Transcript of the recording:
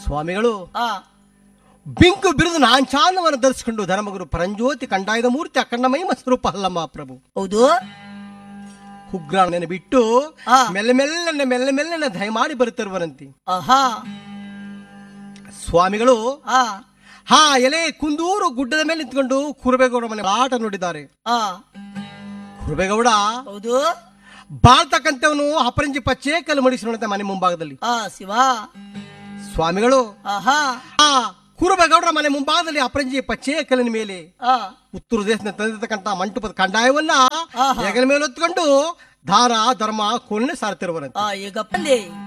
ಸ್ವಾಮಿಗಳು ಆ ಬಿಂಕು ಬಿರುದು ನಾಂಚಾನವನ್ನು ಧರಿಸಿಕೊಂಡು ಧರ್ಮಗುರು ಪರಂಜ್ಯೋತಿ ಕಂಡಾಯದ ಮೂರ್ತಿ ಅಖಂಡ ಮಹಿಮ ಸ್ವರೂಪ ಅಲ್ಲಮ್ಮ ಪ್ರಭು ಹೌದು ಉಗ್ರಾಣನ ಬಿಟ್ಟು ಆ. ಮೆಲ್ಲ ಮೆಲ್ಲನೆ ಮೆಲ್ಲ ಮೆಲ್ಲನೆ ದಯಮಾಡಿ ಬರುತ್ತಿರುವರಂತೆ ಆಹಾ ಸ್ವಾಮಿಗಳು ಆ ಹಾ ಎಲೆ ಕುಂದೂರು ಗುಡ್ಡದ ಮೇಲೆ ನಿಂತ್ಕೊಂಡು ಕುರುಬೇಗೌಡ ಮನೆ ಆಟ ನೋಡಿದ್ದಾರೆ ಆ ಕುರುಬೇಗೌಡ ಹೌದು ಬಾಳ್ತಕ್ಕಂಥವನು ಅಪರಂಜಿ ಪಚ್ಚೆ ಕಲ್ಲು ಮಡಿಸಿ ನೋಡುತ್ತೆ ಮನೆ ಮುಂಭಾಗದಲ್ಲಿ ಆ ಶಿವ ಸ್ವಾಮಿಗಳು ಆಹಾ ಆ ಕುರುಬೇಗೌಡರ ಮನೆ ಮುಂಭಾಗದಲ್ಲಿ ಅಪರಂಜಿ ಪಚ್ಚೆ ಕಲ್ಲಿನ ಮೇಲೆ ಆ ಉತ್ತರ ದೇಶದಿಂದ ತಂದಿರತಕ್ಕಂಥ ಮಂಟಪದ ಕಂಡಾಯವನ್ನ ಆಹಾ. ಹೆಗಲ ಮೇಲೆ ಹೊತ್ಕೊಂಡು ದಾರ ಧರ್ಮ ಕೋಲಿನ ಸಾರ್ತಿರುವರಂತೆ ಆ ಈಗ ಬಂದೆ